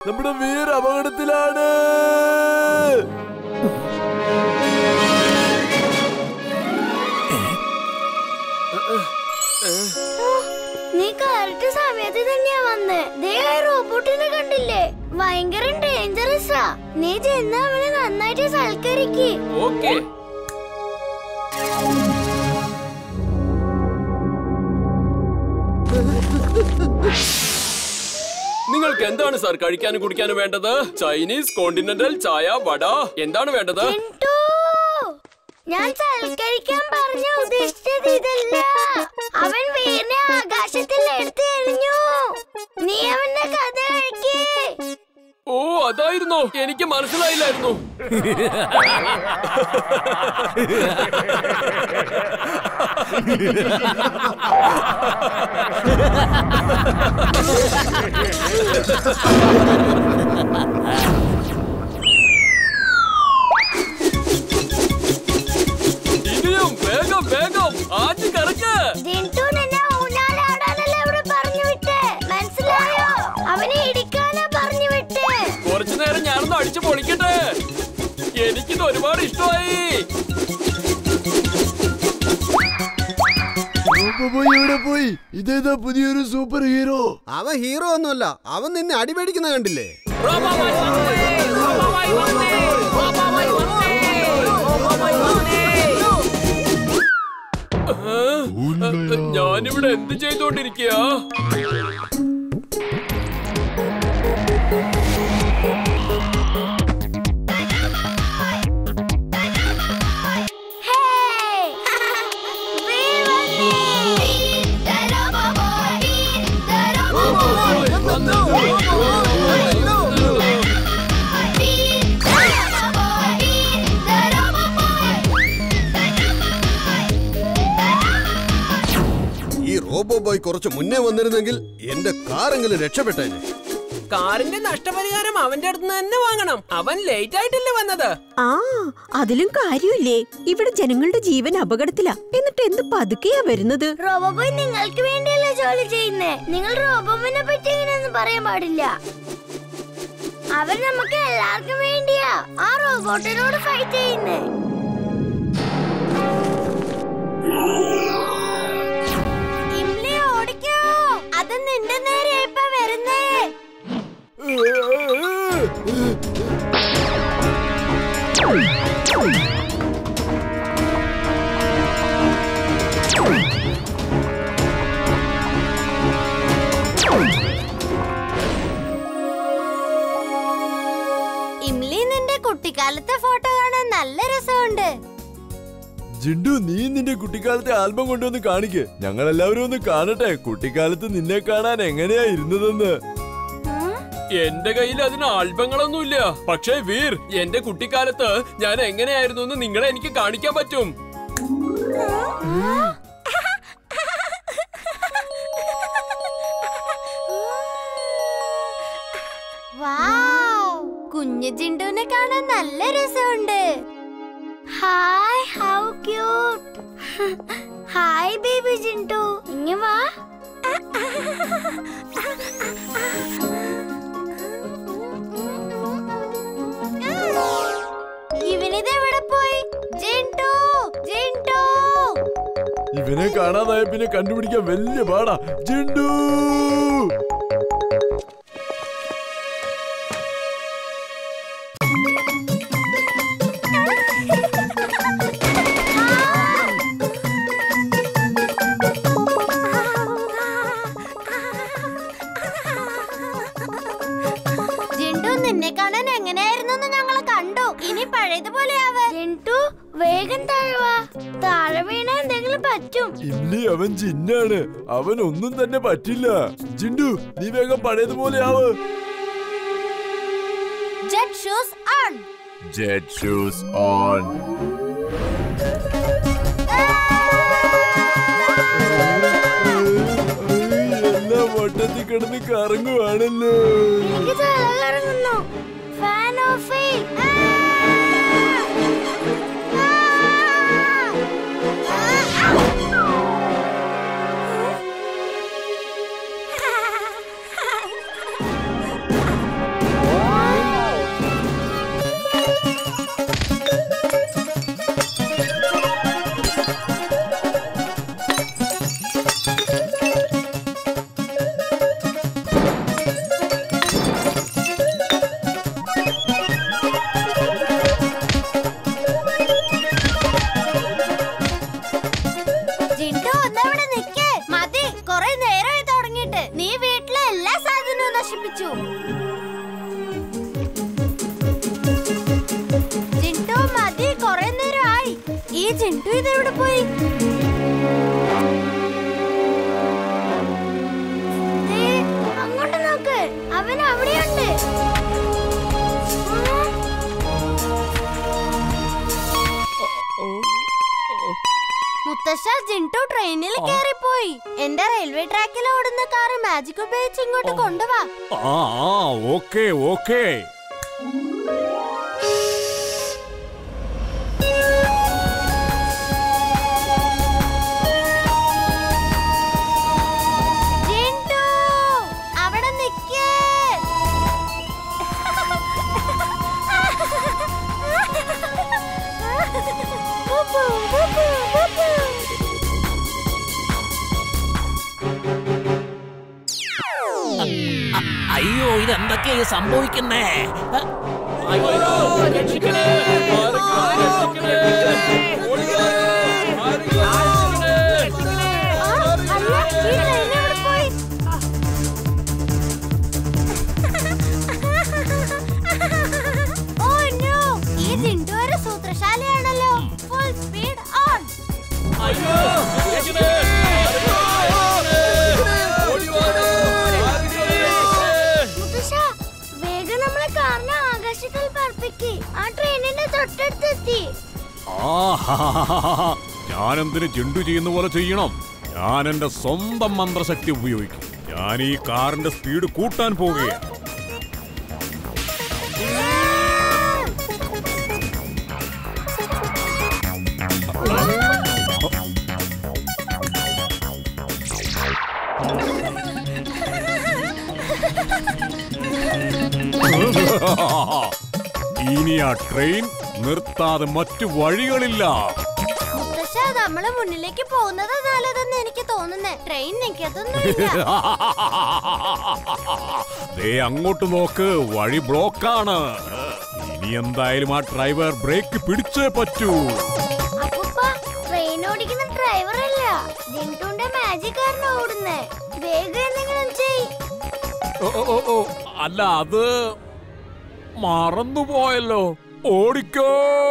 നമ്മുടെ വീർ അപകടത്തിലാണ് നീ കറക്റ്റ് സമയത്ത് തന്നെയാ വന്ന് ദേ ആ റോബോട്ടിനെ കണ്ടില്ലേ ഭയങ്കര ഡേഞ്ചറസാ നീ ചെന്ന് അവനെ നന്നായിട്ട് സൽക്കരിക്ക് ഓക്കെ നിങ്ങൾക്ക് എന്താണ് സാർ കഴിക്കാനും കുടിക്കാനും വേണ്ടത് ചൈനീസ് കോണ്ടിനെന്റൽ ചായ വട എന്താണ് വേണ്ടത് ചിണ്ടു, ഞാൻ സൽക്കരിക്കാൻ പറഞ്ഞ ഉദ്ദേശിച്ചത് ഇതല്ല അവൻ വീടിനെ ആകാശത്തിൽ എടുത്തു എറിഞ്ഞു നീ അവന്റെ കഥ കഴിക്കേ ഓ അതായിരുന്നോ എനിക്ക് മനസ്സിലായില്ലായിരുന്നു ഇനിയും വേഗം വേഗം ആറ്റി കറക്ക് ജിൻടു നിന്നെ ഊഞ്ഞാലാടാനല്ലേ ഇവിടെ പറഞ്ഞു വിട്ടേ മനസ്സിലായോ അവനെ ഇടിക്കാനാ പറഞ്ഞു വിട്ടേ കുറച്ചു നേരം ഞാനൊന്ന് അടിച്ചു പൊളിക്കട്ടെ എനിക്കിത് ഒരുപാട് ഇഷ്ടമായി പോയി ഇവിടെ പോയി ഇതേതാ പുതിയൊരു സൂപ്പർ ഹീറോ അവൻ ഹീറോ ഒന്നുമല്ല അവൻ നിന്നെ അടിമേടിക്കുന്ന കണ്ടില്ലേ ഞാനിവിടെ എന്ത് ചെയ്തോണ്ടിരിക്കയാ Hey! We won it! The Robo Boy! The Robo Boy! The Robo Boy! ഈ റോബോ ബോയ് കുറച്ച് മുന്നേ വന്നിരുന്നെങ്കിൽ എന്റെ കാറെങ്കിലും രക്ഷപ്പെട്ടേനെ കാറിന്റെ നഷ്ടപരിഹാരം അവന്റെ അടുത്ത് തന്നെ വാങ്ങണം അവൻ ലേറ്റ് ആയിട്ടല്ലേ വന്നത് ആ അതിലും കാര്യമില്ലേ ഇവിടെ ജനങ്ങളുടെ ജീവൻ അപകടത്തിലാ എന്നിട്ട് എന്ത് പതുക്കെയാ വരുന്നത് റോബോബോയ് നിങ്ങൾക്ക് വേണ്ടിയല്ലേ ജോലി ചെയ്യുന്നേ നിങ്ങൾ റോബോബിനെ പറ്റി ഇങ്ങനെയൊന്നും പറയാൻ പാടില്ല അവൻ നമുക്ക് എല്ലാവർക്കും വേണ്ടിയാ ആ റോബോട്ടിനോട് ഫൈറ്റ് ചെയ്യുന്നേ ഇംലി ഓടിക്കോ അത് നിന്റെ നേരെ ഇപ്പൊ വരുന്നേ ഇംലി നിന്റെ കുട്ടിക്കാലത്തെ ഫോട്ടോ കാണാൻ നല്ല രസമുണ്ട് ജിണ്ടു നീ നിന്റെ കുട്ടിക്കാലത്തെ ആൽബം കൊണ്ടുവന്ന് കാണിക്ക് ഞങ്ങൾ എല്ലാവരും ഒന്ന് കാണട്ടെ കുട്ടിക്കാലത്ത് നിന്നെ കാണാൻ എങ്ങനെയാ ഇരുന്നതെന്ന് എന്റെ കയ്യിൽ അതിന് ആൽബങ്ങളൊന്നുമില്ല പക്ഷേ വീർ എന്റെ കുട്ടിക്കാലത്ത് ഞാൻ എങ്ങനെയായിരുന്നു എന്ന് നിങ്ങളെ എനിക്ക് കാണിക്കാൻ പറ്റും വൗ! കുഞ്ഞു ജിണ്ടുവിനെ കാണാൻ നല്ല രസമുണ്ട് hi how cute hi baby Jintu ഇങ്ങ വാ ഇവനിത് എവിടെ പോയി ജിണ്ടു ജിണ്ടു ഇവനെ കാണാതായ പിന്നെ കണ്ടുപിടിക്കാൻ വലിയ പാടാ ജിണ്ടു ജിണ്ടു നിന്നെ കാണാൻ എങ്ങനെയായിരുന്നു ഞങ്ങൾ കണ്ടു ഇനി പഴയതുപോലെയാവ് ജിണ്ടു വേഗം താഴെ വാ താഴെ വീണ എന്തെങ്കിലും പറ്റും ഇല്ലി അവൻ ജിന്നാണ് അവൻ ഒന്നും തന്നെ പറ്റില്ല ജിണ്ടു നീ വേഗം പഴയതുപോലെ ആവ് jet shoes on jet shoes on എല്ലാം വട്ടത്തിൽ കിടന്ന് കറങ്ങുവാണല്ലോ എനിക്ക് തല കറങ്ങുന്നു ഫാൻ ഓഫ് ചെയ്യ്. ആ! ആ! ആ! ഈ ചിണ്ടു ഇതെവിടെ പോയി ദേ, അങ്ങോട്ട് നോക്ക് അവൻ അവിടെയുണ്ട് ആ, മുത്തശ്ശ ജിൻടു ട്രെയിനിൽ കയറിപ്പോയി എന്റെ റെയിൽവേ ട്രാക്കിൽ ഓടുന്ന കാറ് മാജിക് ഉപയോഗിച്ച് ഇങ്ങോട്ട് കൊണ്ടുവാ ആ ആ ഓക്കെ ഓക്കെ ജിൻടു അവിടെ നിക്കേ ബുബു, ബുബു, ബുബു. അയ്യോ ഇതെന്തൊക്കെയാ സംഭവിക്കുന്നേ അയ്യോ, രക്ഷിക്കണേ. രക്ഷിക്കണേ. ഓടിക്കണേ. രക്ഷിക്കണേ. ആ, അല്ല, ഈ ട്രെയിൻ എവിടെ പോയി? Oh no! ഈ ജിൻടു ഒരു സൂത്രശാലിയാണല്ലോ ഫുൾ സ്പീഡ് ഓൺ അയ്യോ, രക്ഷിക്കണേ. ഓടി വാടോ. മുത്തശ്ശ, വേഗം നമ്മളെ കാറിനെ ആകാശത്തിൽ പറപ്പിക്ക് ആ ട്രെയിനിന്റെ തൊട്ടടുത്തെത്തി ആഹാ ഞാനെന്തിന് ജണ്ടു ചെയ്യുന്ന പോലെ ചെയ്യണം ഞാൻ എന്റെ സ്വന്തം മന്ത്രശക്തി ഉപയോഗിക്കും ഞാൻ ഈ കാറിന്റെ സ്പീഡ് കൂട്ടാൻ പോവുകയാണ് ഇനി ആ ട്രെയിൻ നിർത്താതെ മറ്റു വഴികളില്ല മുത്തശ്ശ നമ്മള് മുന്നിലേക്ക് പോകുന്നത് നല്ലതെന്ന് എനിക്ക് തോന്നുന്നേ ട്രെയിൻ നിൽക്കത്തൊന്നുമില്ല ദേ അങ്ങോട്ട് നോക്ക് വഴി ബ്ലോക്കാണ് ഇനി എന്തായാലും ആ ഡ്രൈവർ ബ്രേക്ക് പിടിച്ചേ പറ്റൂ അപ്പൂപ്പ ട്രെയിൻ ഓടിക്കുന്ന ഡ്രൈവർ അല്ല ജിൻടുന്റെ മാജിക് കാരനാ ഓടുന്നേ വേഗം എന്തെങ്കിലും ചെയ് ഓ, ഓ, ഓ, ഓ, അല്ല അത് മറന്നുപോയല്ലോ ഓടിക്കോ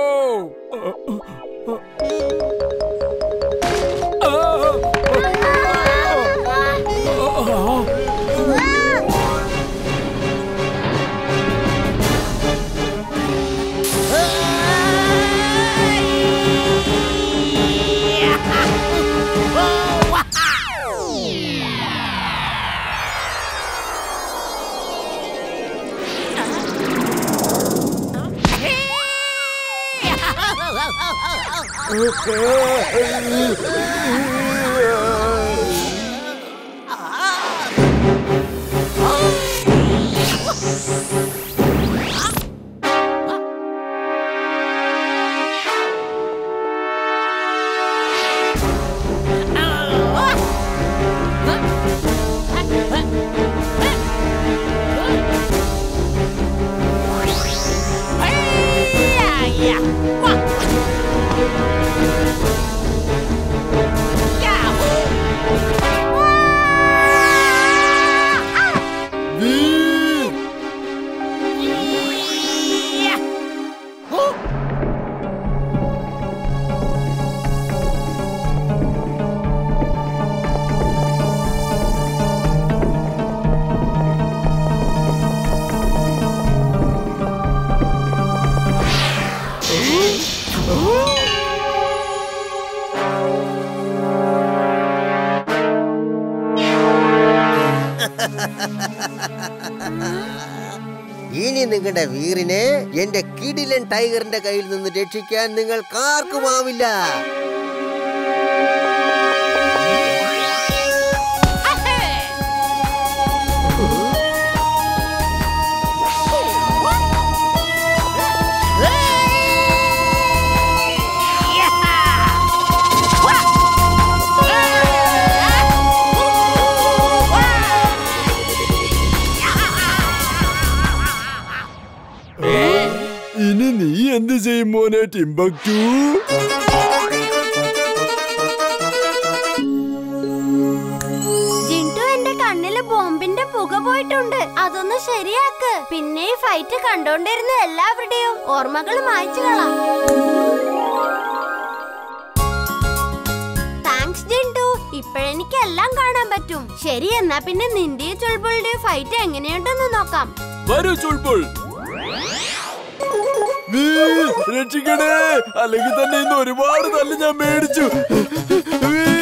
ഇനി നിങ്ങളുടെ വീറിനെ എന്റെ കിടിലൻ ടൈഗറിന്റെ കയ്യിൽ നിന്ന് രക്ഷിക്കാൻ നിങ്ങൾക്കാർക്കുമാവില്ല ഇനി നീ എന്ത് ചെയ്യും മോനെ ടിംബക്ടു ജിൻടു എന്റെ കണ്ണില് ബോംബിന്റെ പുക പോയിട്ടുണ്ട് അതൊന്ന് ശരിയാക്ക് പിന്നെ ഈ ഫൈറ്റ് കണ്ടോണ്ടിരുന്ന എല്ലാവരുടെയും ഓർമ്മകൾ മായ്ച്ചു കളാം ഇപ്പോഴെനിക്ക് എല്ലാം കാണാൻ പറ്റും ശരി എന്നാ പിന്നെ നിന്റെയും ചുൾബുളുടെയും ഫൈറ്റ് എങ്ങനെയുണ്ടെന്ന് നോക്കാം വരൂ ചുൾബുൾ വീർ, രക്ഷിക്കണേ അല്ലെങ്കിൽ തന്നെ ഇന്ന് ഒരുപാട് തല്ല് ഞാൻ മേടിച്ചു വീർ.